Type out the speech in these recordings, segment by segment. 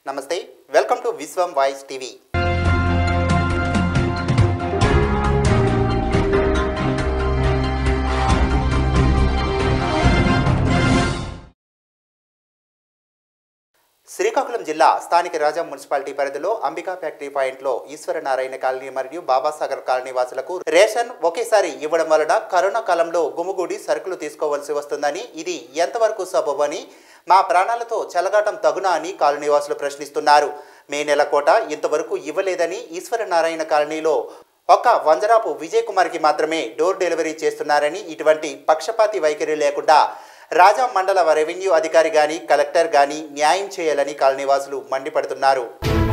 నమస్తే welcome to Vishwam voice TV Srikakulam జిల్లా స్థానిక రాజా మున్సిపాలిటీ పరిధిలో అంబికా ఫ్యాక్టరీ పాయింట్లో ఈశ్వరనారాయణ కాలనీ మరియు బాబాసాగర్ కాలనీ వాసులకు రేషన్ ఒకేసారి ఇవ్వడం వలన కరోనా కాలంలో గుమిగూడి సరుకులు తీసుకోవాల్సి వస్తుందని ఇది ఎంతవరకు సబబని మా ప్రాణాలతో చెలగాటం తగునా అని కాలనీ వాసులు ప్రశ్నిస్తున్నారు మే నెల కోట ఇంతవరకు ఇవ్వలేదని ఈశ్వరనారాయణ కాలనీలో ఒక్క వంజరాపు విజయ్ కుమార్కి మాత్రమే డోర్ డెలివరీ చేస్తున్నారని ఇటువంటి పక్షపాతి వైఖరి లేకుండా రాజా మండల రెవెన్యూ అధికారి గాని కలెక్టర్ గాని న్యాయం చేయాలని కాలనీవాసులు మండిపడుతున్నారు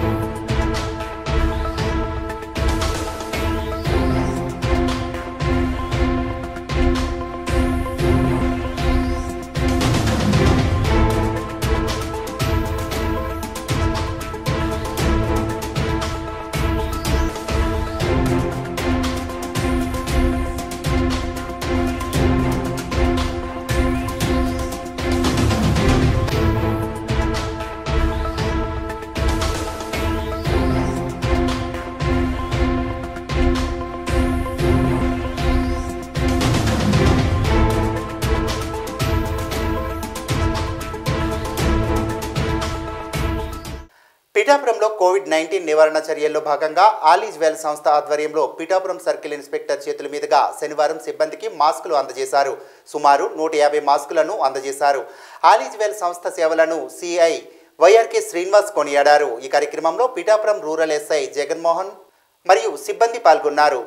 పిఠాపురంలో కోవిడ్ నైన్టీన్ నివారణ చర్యల్లో భాగంగా ఆలీజ్ వెల్ సంస్థ ఆధ్వర్యంలో పిఠాపురం సర్కిల్ ఇన్స్పెక్టర్ చేతుల మీదుగా శనివారం సిబ్బందికి మాస్కులు అందజేశారు సుమారు నూట యాభై మాస్కులను అందజేశారు ఆలీజ్ వెల్ సంస్థ సేవలను సిఐ వైఆర్కే శ్రీనివాస్ కొనియాడారు ఈ కార్యక్రమంలో పిఠాపురం రూరల్ ఎస్ఐ జగన్మోహన్ మరియు సిబ్బంది పాల్గొన్నారు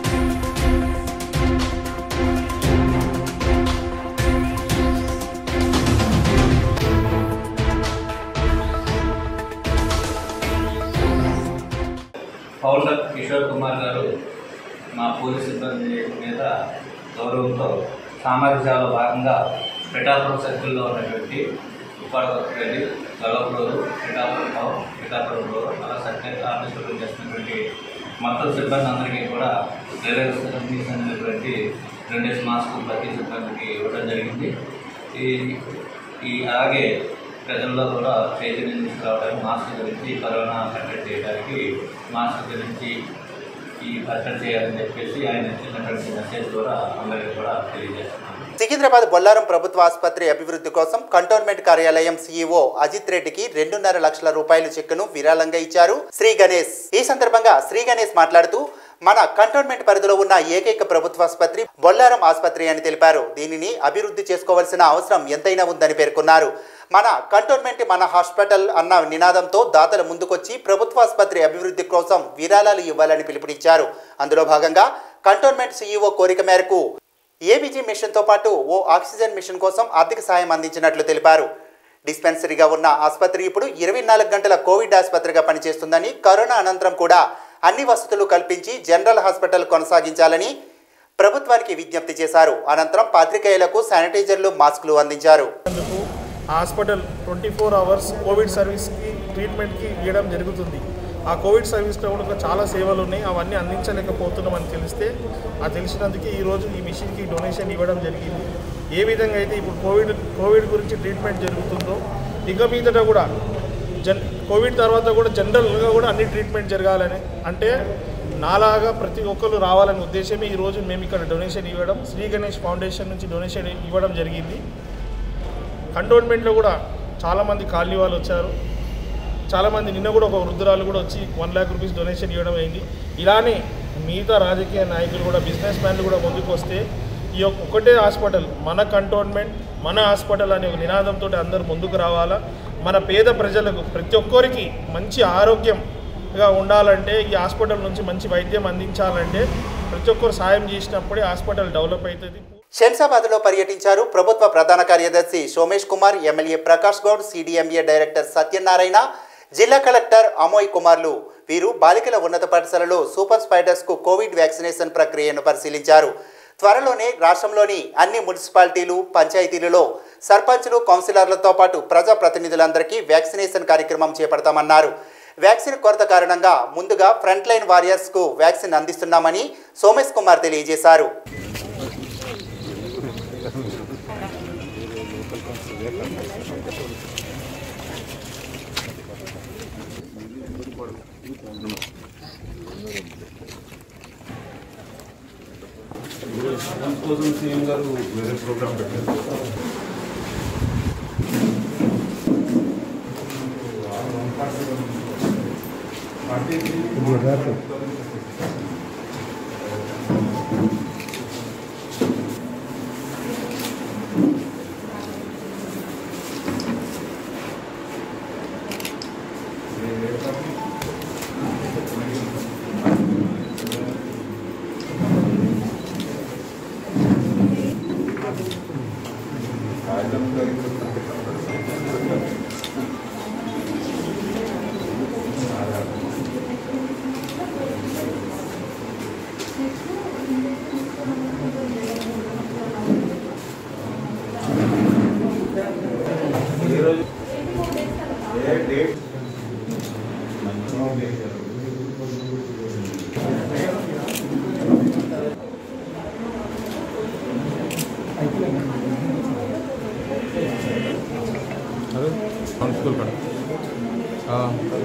పౌల్డర్ కిషోర్ కుమార్ గారు మా పోలీస్ సిబ్బంది మీద గౌరవంతో సామాజిక సేవలో భాగంగా పిఠాపురం సర్కిల్లో ఉన్నటువంటి ఉప్పాడరెడ్డి గొల్లపురూరు పిఠాపురం టౌన్ పిఠాపురం రోడ్ అలా సర్కిల్ ఆఫీసులు చేస్తున్నటువంటి మొత్తం సిబ్బంది అందరికీ కూడా రిలయన్స్ సంబంధించినటువంటి రెండేసి మాస్కులు ప్రతి సిబ్బందికి ఇవ్వడం జరిగింది ఈ ఈ అలాగే ప్రజల్లో కూడా చైతన్యం తీసుకురావడానికి మాస్క్ గురించి కరోనా కట్టడి చేయడానికి మాస్క్ గురించి ఈ కట్టడి చేయాలని చెప్పేసి ఆయన ఇచ్చినటువంటి మెసేజ్ ద్వారా అందరికీ కూడా తెలియజేస్తున్నాను సికింద్రాబాద్ బొల్లారం ప్రభుత్వ ఆసుపత్రి అభివృద్ధి కోసం కంటోన్మెంట్ కార్యాలయం సీఈఓ అజిత్ రెడ్డికి రెండున్నర లక్షల రూపాయల చెక్కును విరాళంగా ఇచ్చారు శ్రీ గణేష్ ఈ సందర్భంగా శ్రీ గణేష్ మాట్లాడుతూ మన కంటోన్మెంట్ పరిధిలో ఉన్న ఏకైక ప్రభుత్వ ఆసుపత్రి బొల్లారం ఆసుపత్రి అని తెలిపారు దీనిని అభివృద్ధి చేసుకోవాల్సిన అవసరం ఎంతైనా ఉందని పేర్కొన్నారు మన కంటోన్మెంట్ మన హాస్పిటల్ అన్న నినాదంతో దాతలు ముందుకొచ్చి ప్రభుత్వ ఆసుపత్రి అభివృద్ధి కోసం విరాళాలు ఇవ్వాలని పిలుపునిచ్చారు అందులో భాగంగా కంటోన్మెంట్ సీఈఓ కోరిక మేరకు ఏబీజీ మిషన్తో పాటు ఓ ఆక్సిజన్ మిషన్ కోసం ఆర్థిక సాయం అందించినట్లు తెలిపారు డిస్పెన్సరీగా ఉన్న ఆసుపత్రి ఇప్పుడు ఇరవై నాలుగు గంటల కోవిడ్ ఆసుపత్రిగా పనిచేస్తుందని కరోనా అనంతరం కూడా అన్ని వసతులు కల్పించి జనరల్ హాస్పిటల్ కొనసాగించాలని ప్రభుత్వానికి విజ్ఞప్తి చేశారు అనంతరం పాత్రికేయులకు శానిటైజర్లు మాస్కులు అందించారు అందుకు hospital twenty four hours Covid సర్వీస్కి ట్రీట్మెంట్కి ఇవ్వడం జరుగుతుంది ఆ కోవిడ్ సర్వీస్లో కూడా చాలా సేవలు ఉన్నాయి అవన్నీ అందించలేకపోతున్నామని తెలిస్తే ఆ తెలిసినందుకే ఈరోజు ఈ మిషన్కి డొనేషన్ ఇవ్వడం జరిగింది ఏ విధంగా అయితే ఇప్పుడు కోవిడ్ కోవిడ్ గురించి ట్రీట్మెంట్ జరుగుతుందో ఇక మీదట కూడా జన్ కోవిడ్ తర్వాత కూడా జనరల్గా కూడా అన్ని ట్రీట్మెంట్ జరగాలని అంటే నాలాగా ప్రతి ఒక్కరు రావాలనే ఉద్దేశమే ఈరోజు మేము ఇక్కడ డొనేషన్ ఇవ్వడం శ్రీ గణేష్ ఫౌండేషన్ నుంచి డొనేషన్ ఇవ్వడం జరిగింది కంటోన్మెంట్లో కూడా చాలామంది కాలనీ వాళ్ళు వచ్చారు చాలామంది నిన్న కూడా ఒక వృద్ధురాలు కూడా వచ్చి వన్ ల్యాక్ రూపీస్ డొనేషన్ ఇవ్వడం అయింది ఇలానే మిగతా రాజకీయ నాయకులు కూడా బిజినెస్ మ్యాన్లు కూడా ముందుకు వస్తే ఈ యొక్క ఒకటే హాస్పిటల్ మన కంటోన్మెంట్ మన హాస్పిటల్ అనే ఒక నినాదంతో అందరూ ముందుకు రావాలా మన పేద ప్రజలకు ప్రతి ఒక్కరికి మంచి ఆరోగ్యంగా ఉండాలంటే ఈ హాస్పిటల్ నుంచి మంచి వైద్యం అందించాలంటే ప్రతి ఒక్కరు సాయం చేసినప్పుడే హాస్పిటల్ డెవలప్ అవుతుంది శంషాబాద్లో పర్యటించారు ప్రభుత్వ ప్రధాన కార్యదర్శి Somesh Kumar MLA Prakash Goud CDMA director Satyanarayana జిల్లా కలెక్టర్ అమోయ్ కుమార్లు వీరు బాలికల ఉన్నత పాఠశాలలో సూపర్ స్పైడర్స్కు కోవిడ్ వ్యాక్సినేషన్ ప్రక్రియను పరిశీలించారు త్వరలోనే రాష్ట్రంలోని అన్ని మున్సిపాలిటీలు పంచాయతీలలో సర్పంచులు కౌన్సిలర్లతో పాటు ప్రజాప్రతినిధులందరికీ వ్యాక్సినేషన్ కార్యక్రమం చేపడతామన్నారు వ్యాక్సిన్ కొరత కారణంగా ముందుగా ఫ్రంట్ లైన్ వారియర్స్కు వ్యాక్సిన్ అందిస్తున్నామని సోమేష్ కుమార్ తెలియజేశారు సీఎం గారు వేరే ప్రోగ్రామ్ పెట్టారు అదే మన స్కూల్ కాడ ఆ.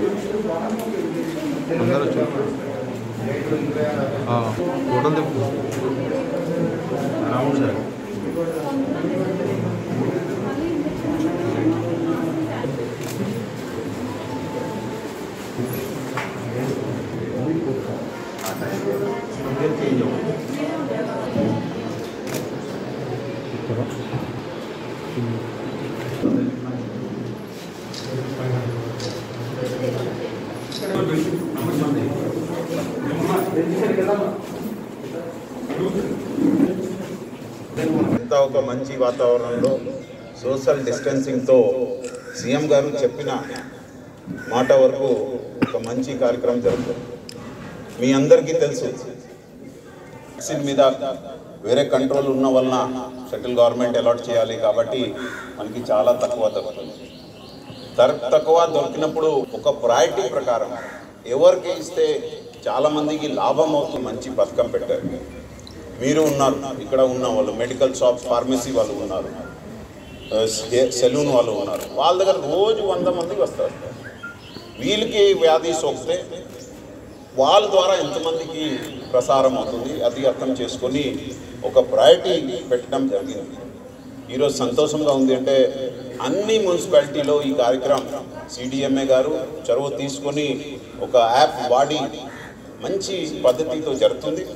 అందరూ వచ్చారు ఆ, ఫోటోలు తెప్పు రాముడు సార్ ఇంత ఒక మంచి వాతావరణంలో సోషల్ డిస్టెన్సింగ్తో సీఎం గారు చెప్పిన మాట వరకు ఒక మంచి కార్యక్రమం జరుగుతుంది మీ అందరికీ తెలుసు వ్యాక్సిన్ మీద వేరే కంట్రోల్ ఉన్న వలన సెంట్రల్ గవర్నమెంట్ అలాట్ చేయాలి కాబట్టి మనకి చాలా తక్కువ దొరుకుతుంది తర- తక్కువ దొరికినప్పుడు ఒక ప్రయారిటీ ప్రకారం ఎవరికి ఇస్తే చాలా మందికి లాభం అవుతుంది మంచి పథకం పెట్టారు మీరు ఉన్నారు ఇక్కడ ఉన్న వాళ్ళు మెడికల్ షాప్ ఫార్మసీ వాళ్ళు ఉన్నారు ఆ, సె- సెలూన్ వాళ్ళు ఉన్నారు వాళ్ళ దగ్గర రోజు వంద మందికి వస్తారు వీళ్ళకి వ్యాధి సోకితే వాళ్ళ ద్వారా ఎంతమందికి ప్రసారం అవుతుంది అది అర్థం చేసుకొని ఒక ప్రయారిటీ పెట్టడం జరిగింది ఈరోజు సంతోషంగా ఉంది అంటే అన్ని మున్సిపాలిటీలో ఈ కార్యక్రమం సిడిఎంఏ గారు చొరవ తీసుకొని ఒక యాప్ వాడి మంచి పద్ధతితో జరుగుతుంది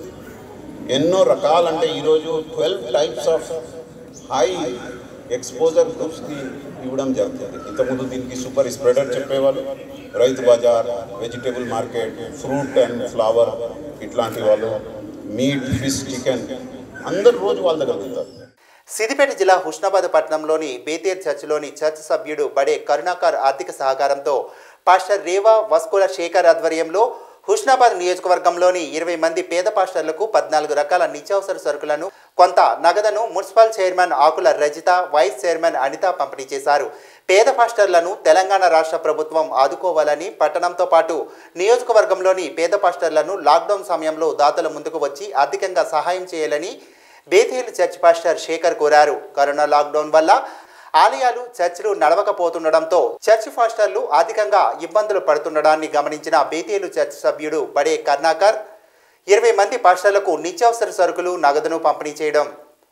ఎన్నో రకాలంటే ఈరోజు twelve types of high exposure గ్రూప్స్కి ఇవ్వడం జరుగుతుంది ఇంతకుముందు దీనికి సూపర్ స్ప్రెడర్ చెప్పేవాళ్ళు Rythu Bazar vegetable market fruit and flower ఇట్లాంటి వాళ్ళు మీట్ ఫిష్ చికెన్ అందరు రోజు వాళ్ళ దగ్గర వెళ్తారు సిద్దిపేట జిల్లా హుస్నాబాద్ పట్టణంలోని బేతేర్ చర్చిలోని చర్చ్ సభ్యుడు బడే కరుణాకర్ ఆర్థిక సహకారంతో పాస్టర్ రేవా వస్కుల శేఖర్ ఆధ్వర్యంలో హుస్నాబాద్ నియోజకవర్గంలోని ఇరవై మంది పేద పాస్టర్లకు పద్నాలుగు రకాల నిత్యావసర సరుకులను కొంత నగదును municipal chairman Akula Rajitha vice chairman Anitha పంపిణీ చేశారు పేద పాస్టర్లను తెలంగాణ రాష్ట్ర ప్రభుత్వం ఆదుకోవాలని పట్టణంతో పాటు నియోజకవర్గంలోని పేద పాస్టర్లను లాక్డౌన్ సమయంలో దాతల ముందుకు వచ్చి ఆర్థికంగా సహాయం చేయాలని బేతేలు చర్చ్ పాస్టర్ శేఖర్ కోరారు కరోనా లాక్డౌన్ వల్ల ఆలయాలు చర్చిలు నడవకపోతుండడంతో చర్చ్ పాస్టర్లు అధికంగా ఇబ్బందులు పడుతుండడాన్ని గమనించిన బేతేలు చర్చ్ సభ్యుడు బడే కర్ణాకర్ ఇరవై మంది పాస్టర్లకు నిత్యావసర సరుకులు నగదును పంపిణీ చేయడం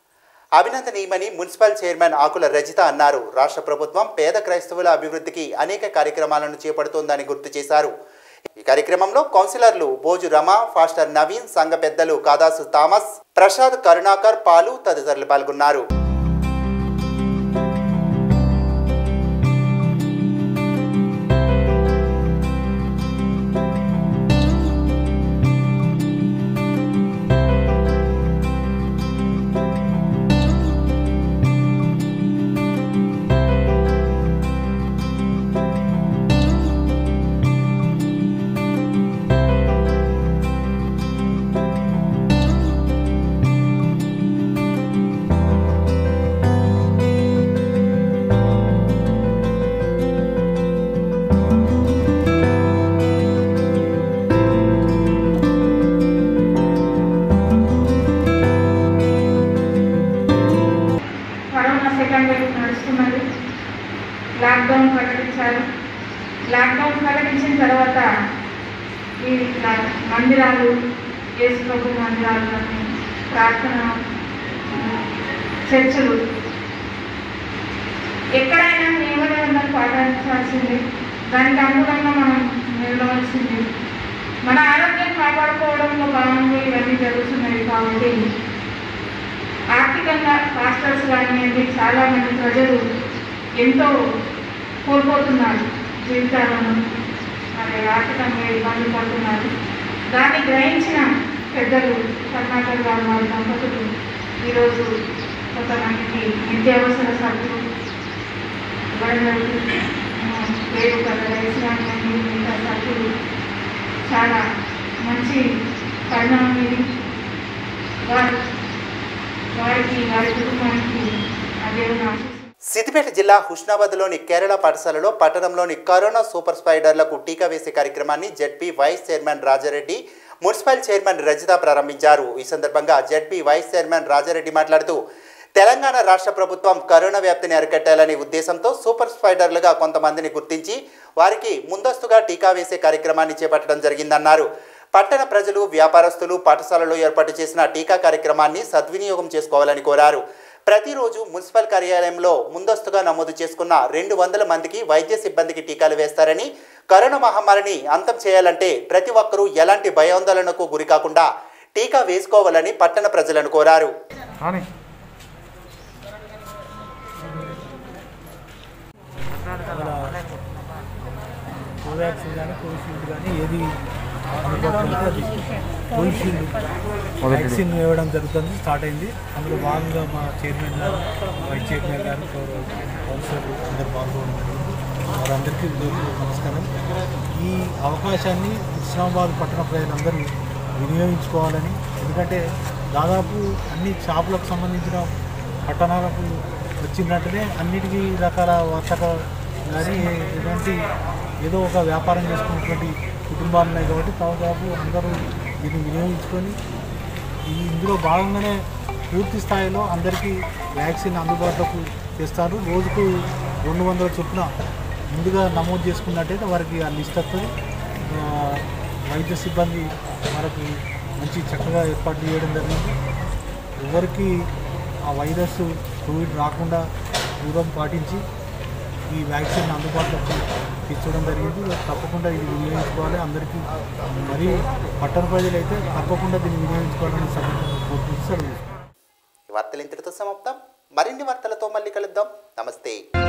అభినందనీయమని మున్సిపల్ చైర్మన్ ఆకుల రజిత అన్నారు రాష్ట్ర ప్రభుత్వం పేద క్రైస్తవుల అభివృద్ధికి అనేక కార్యక్రమాలను చేపడుతోందని గుర్తు చేశారు ఈ కార్యక్రమంలో కౌన్సిలర్లు బోజు రమ ఫాస్టర్ నవీన్ సంఘ పెద్దలు కాదాసు థామస్ ప్రసాద్ కరుణాకర్ పాలు తదితరులు పాల్గొన్నారు కరోనా సెకండ్ వేవ్ నడుస్తున్నది లాక్డౌన్ ప్రకటించారు లాక్డౌన్ ప్రకటించిన తర్వాత ఈ ల- మందిరాలు యేసు ప్రభు మందిరాలు ప్రార్థన చర్చలు ఎక్కడైనా నియమ నిబంధనలు పాటించాల్సిందే దానికి అనుగుణంగా మనం నిలవలసిందే మన ఆరోగ్యం కాపాడుకోవడంలో భాగంగా ఇవన్నీ జరుగుతున్నాయి కాబట్టి ఆర్థికంగా హాస్టల్స్ కానివ్వండి చాలా మంది ప్రజలు ఎంతో కోల్పోతున్నారు జీవితాలను మరి ఆర్థికంగా ఇబ్బంది పడుతున్నారు దాన్ని గ్రహించిన పెద్దలు కర్ణాటక గారు వారి దంపతులు ఈరోజు కొంతమందికి నిత్యావసర సరుకులు ఇవ్వడం జరుగుతుంది ఆ, పేరు కదా రైస్ కానివ్వండి మిగతా సరుకులు చాలా మంచి పరిణామం ఇది వారు వారికి వారి కుటుంబానికి ఆ దేవుని ఆశీస్సు సిద్దిపేట జిల్లా హుస్నాబాద్లోని కేరళ పాఠశాలలో పట్టణంలోని కరోనా సూపర్ స్పైడర్లకు టీకా వేసే కార్యక్రమాన్ని ZP vice chairman Raja Reddy municipal chairman Rajitha ప్రారంభించారు ఈ సందర్భంగా జెడ్పీ వైస్ చైర్మన్ రాజారెడ్డి మాట్లాడుతూ తెలంగాణ రాష్ట్ర ప్రభుత్వం కరోనా వ్యాప్తిని అరికట్టాలనే ఉద్దేశంతో సూపర్ స్పైడర్లుగా కొంతమందిని గుర్తించి వారికి ముందస్తుగా టీకా వేసే కార్యక్రమాన్ని చేపట్టడం జరిగిందన్నారు పట్టణ ప్రజలు వ్యాపారస్తులు పాఠశాలలో ఏర్పాటు చేసిన టీకా కార్యక్రమాన్ని సద్వినియోగం చేసుకోవాలని కోరారు ప్రతిరోజు మున్సిపల్ కార్యాలయంలో ముందస్తుగా నమోదు చేసుకున్న రెండు వందల మందికి వైద్య సిబ్బందికి టీకాలు వేస్తారని కరోనా మహమ్మారిని అంతం చేయాలంటే ప్రతి ఒక్కరూ ఎలాంటి భయాందోళనకు గురి కాకుండా టీకా వేసుకోవాలని పట్టణ ప్రజలను కోరారు కానీ కోవాక్సిన్ కానీ కోవిషీల్డ్ కానీ ఏది అందుబాటులో ఉంటే అది కోవిషీల్డ్ వ్యాక్సిన్ ఇవ్వడం జరుగుతుంది స్టార్ట్ అయింది అందులో భాగంగా మా చైర్మన్ గారు వైస్ చైర్మన్ గారు కౌన్సిలర్ అందరు పాల్గొనడం జరిగింది వారందరికీ ఉదయం నమస్కారం ఈ అవకాశాన్ని ఇస్లామాబాద్ పట్టణ ప్రజలందరూ వినియోగించుకోవాలని ఎందుకంటే దాదాపు అన్ని షాపులకు సంబంధించిన పట్టణాలకు వచ్చినట్టునే అన్నిటికీ రకాల వర్షక కానీ ఎటువంటి ఏదో ఒక వ్యాపారం చేసుకున్నటువంటి కుటుంబాలు ఉన్నాయి కాబట్టి దాదాపు అందరూ దీన్ని వినియోగించుకొని ఈ ఇందులో భాగంగానే పూర్తి స్థాయిలో అందరికీ వ్యాక్సిన్ అందుబాటులోకి తెస్తారు రోజుకు రెండు వందల చొప్పున ముందుగా నమోదు చేసుకున్నట్టయితే వారికి ఆ లిస్ట్ వస్తుంది ఆ, వైద్య సిబ్బంది మనకి మంచి చక్కగా ఏర్పాటు చేయడం జరిగింది ఎవరికి ఆ వైరస్ కోవిడ్ రాకుండా దూరం పాటించి ఈ వ్యాక్సిన్ అందుబాటులోకి తెచ్చడం జరిగింది తప్పకుండా ఇది వినియోగించుకోవాలి అందరికీ మరీ పట్టణ ప్రజలైతే తప్పకుండా దీన్ని వినియోగించుకోవాలని సందర్భంగా కోరుకుంటూ సెలవు తీసుకుంటున్నాను. ఈ వార్తలు ఇంతటితో సమాప్తం మరిన్ని వార్తలతో మళ్ళీ కలుద్దాం నమస్తే